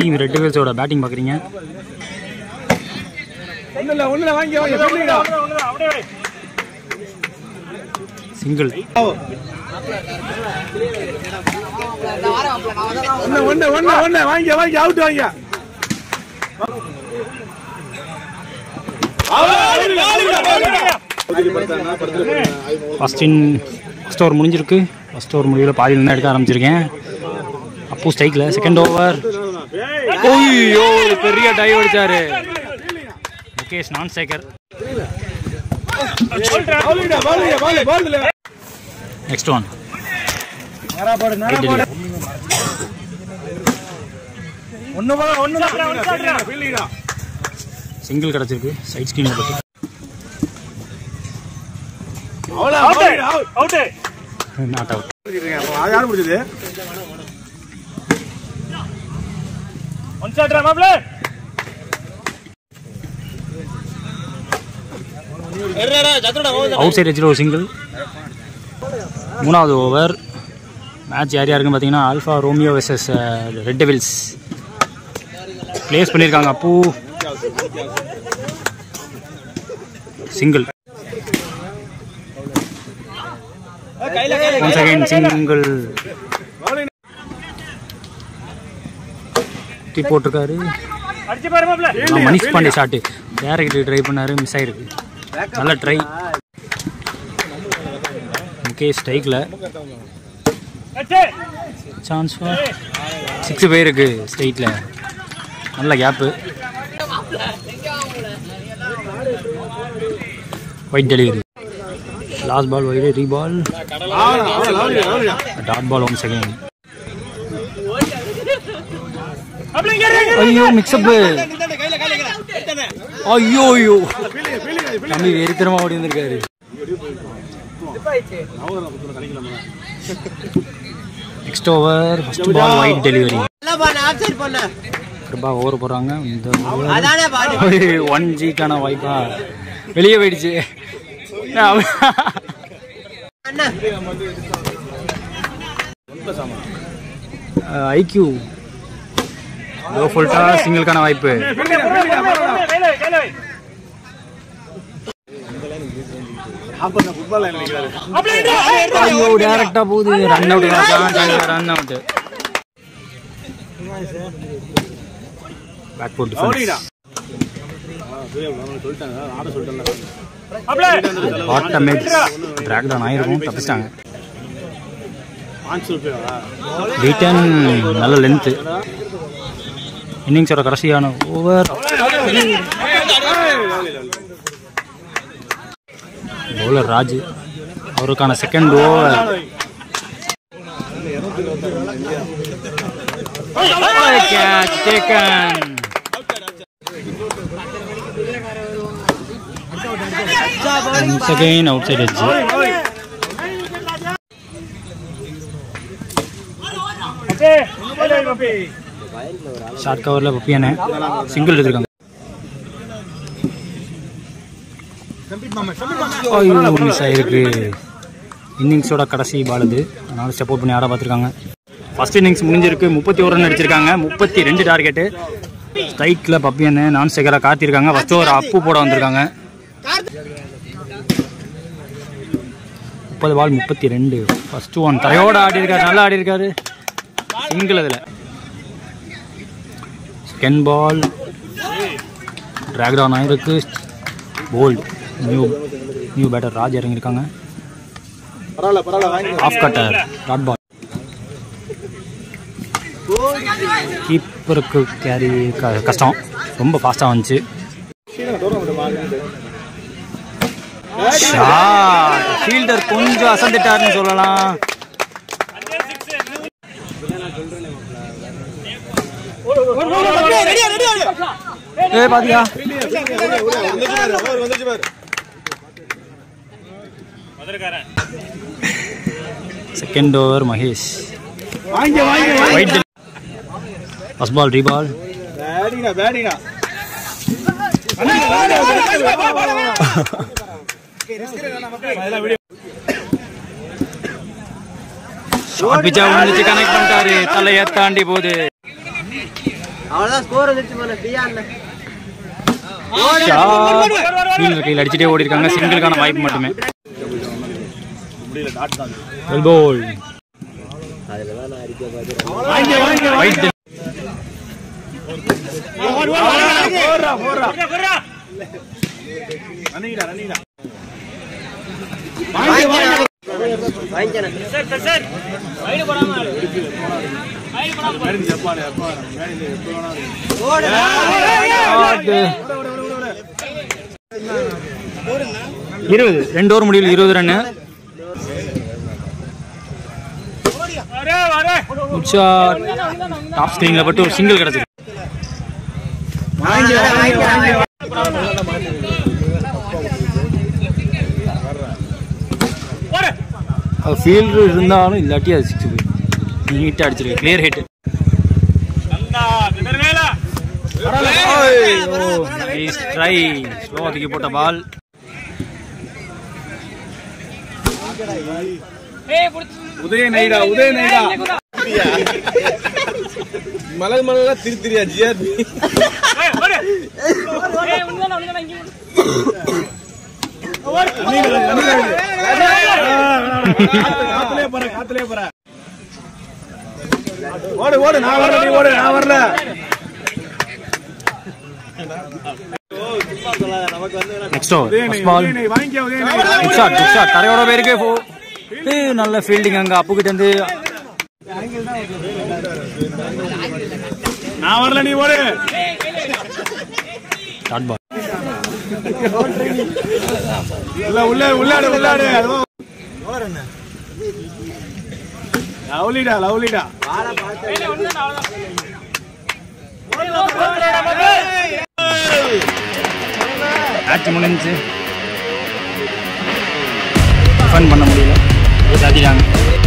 Team red டெவில்ஸோட batting பார்க்குறீங்க ஒண்ணுல ஒண்ணுல வாங்கி வாங்கி சொல்லிடா சிங்கிள் ஒண்ணு ஒண்ணு ஒண்ணு ஒண்ணு வாங்கி வாங்கி அவுட் வாங்க ஃபஸ்ட் இன் ஃபஸ்ட் ஓவர் முடிஞ்சிருக்கு ஃபஸ்ட் ஓவர் முடிவில் பாதியில் தான் எடுக்க ஆரம்பிச்சிருக்கேன் அப்போ ஸ்ட்ரைக்கில் செகண்ட் ஓவர் ஓய்யோ ஒரு பெரிய டைவ் அடிச்சாரு முகேஷ் நான் ஸ்ட்ரைக்கர் பாலுடா பாலுடா பாலு பாலுல நெக்ஸ்ட் ஒன் ஒண்ணு ஒண்ணு ஃபீல்டிங்கடா சிங்கிள் கிடச்சிருக்கு சைட் ஸ்க்ரீனில் பட்டு அவ்வளோ அவுட் அவுட் நாட் அவுட் அது யாரு முடிஞ்சது அவுட் சைட் வச்சுட்டு ஒரு சிங்கிள் மூணாவது ஓவர் மேட்ச் யார் யாருக்குன்னு பார்த்தீங்கன்னா Alpha Romeo versus Red Devils plays பண்ணியிருக்காங்க அப்பூ சிங்கிள் ஒன்ஸ் அகைன் சிங்கிள் குட்டி போட்டிருக்காரு ஆனா, Manish Pandey shot direct try பண்ணாரு மிஸ் ஆயிருக்கு நல்ல ட்ரை முகேஷ் ஸ்ட்ரைக்கில் சான்ஸ் சிக்ஸ் போயிருக்கு ஸ்ட்ரைட்டில் நல்ல gap wide delivery last ball wide reball dot ball one second ஐயோ மிக்ஸ்அப் ஐயோ ஐயோ தம்பி வெறித்தனமா ஓடி வந்திருக்காரு next over first ball wide delivery Kiruba over போடுறாங்க இந்த ஒன் ஜிக்கான வாய்ப்பா வெளியே போயிடுச்சு ஐக்யூ லோ ஃபுல்ட்டா சிங்கிள்கான வாய்ப்பு ஃபுட்பால் நினைக்கிறாரு ஐயோ டேரக்டா போகுது run out run out back foot ஓடிடா டிஃபென்ஸ் சொல்லிட்டாங்க ஆட சொல்லிட்டாங்க ஆட்டோமேட் ட்ராக் தான் ஆயிருக்கும் தப்பிச்சிட்டாங்க பாஞ்சு ரூபாயா வீட்டன் நல்ல லென்த்து இன்னிங்ஸோட கடைசியான ஓவர் பவுலர் ராஜ் அவருக்கான second over catch taken Once again outside edge. Short கவரில் பப்பியானே சிங்கிள் எடுத்திருக்காங்க ஐயோ மிஸ் ஆயிருக்கு இன்னிங்ஸோட கடைசி பால் இது அதனால ஸ்டெப் அவுட் பண்ணி ஆட பார்த்துருக்காங்க ஃபர்ஸ்ட் இன்னிங்ஸ் முடிஞ்சிருக்கு முப்பத்தி ஒரு ரன் அடிச்சிருக்காங்க முப்பத்தி ரெண்டு டார்கெட்டு ஸ்ட்ரைக்கில் பப்பியன்னு நான் சேகரா காத்திருக்காங்க ஃபர்ஸ்ட் ஒரு அப்பு போட வந்திருக்காங்க முப்பது பால் முப்பத்தி ரெண்டு ஃபர்ஸ்ட் ஒன் தரையோட ஆடி இருக்காரு நல்லா ஆடி இருக்காரு சிங்கிள் அதில் செகண்ட் பால் ட்ராக் டவுன் ஆயிருக்கு bowled new new batter Raj இறங்கியிருக்காங்க பரவாயில்ல பரவாயில்ல வாங்கி ஆஃப் கட்டர் டாட் பால் கீப்பருக்கு கேரி கஷ்டம் ரொம்ப ஃபாஸ்ட்டாக வந்துச்சு ஃபீல்டர் கொஞ்சம் அசந்துட்டாருன்னு சொல்லலாம் ஏ பாத்தியா வந்துச்சு பாரு செகண்ட் ஓவர் மகேஷ் வாங்கி வாங்கி ஒயிட் ஃபர்ஸ்ட் பால் ரீபால் பேடிங்கடா பேடிங்கடா ஷார்ட் பிச்சா வந்துச்சு கனெக்ட் பண்ணிட்டாரு தலையை தாண்டி போகுது அவ்வளவுதான் ஸ்கோர் வந்துருச்சு போல ஃப்ரீயா இல்ல ஃபீல்டர் கையில் அடிச்சுட்டே ஓடி இருக்காங்க சிங்கிளுக்கான வாய்ப்பு மட்டுமே முடியல டாட் தான் வெல்போல் அதுலதான் நான் அடிக்க பாத்து வாங்கிக்க வாங்கிக்க ரைட் போடுறா போடுறா ரன்னிங்கடா ரன்னிங்கடா வாங்கிக்க வாங்கிக்க வாங்கிக்கிறேன் மேடி ஜப்பான் எப்போ மேடி எப்போ வேணாலும் இருபது ரெண்டு ஓவர் முடிவில் இருபது ரன்னு உச்சா டாப் ஸ்க்ரீனில் பட்டு ஒரு சிங்கிள் கிடச்சிருக்கு ஃபீல்டர் இருந்தாலும் இல்லாட்டி அது சிக்ஸ் போய் நீட்டாக அடிச்சிருக்கு கிளியர் ஹிட் ட்ரை ஸ்லோவா தூக்கி போட்ட பால் உதய நைடா உதய நைடா மலர் மலரா திரு திரியா ஜிஆர்பி காத்துலயே போற காத்துலயே போற ஓடு ஓடு நான் வரல நீ ஓடு நான் வரல நெக்ஸ்ட் ஓவர் உதய ஃபர்ஸ்ட் பால் நை வாங்கிக்க உதய நை குட் ஷாட் குட் ஷாட் தரையோட பேருக்கு ஃபோ- ஏய், நல்ல ஃபீல்டிங் அங்க அப்பு கிட்ட இருந்து நான் வரல நீ ஓடு ஷாட் பால் இல்ல உள்ள உள்ளாடு உள்ளாடு அதுவும் லவ்லிடா லவ்லிடா மேட்ச் முடிஞ்சு ஃபன் பண்ண முடியல தட்டிட்டாங்க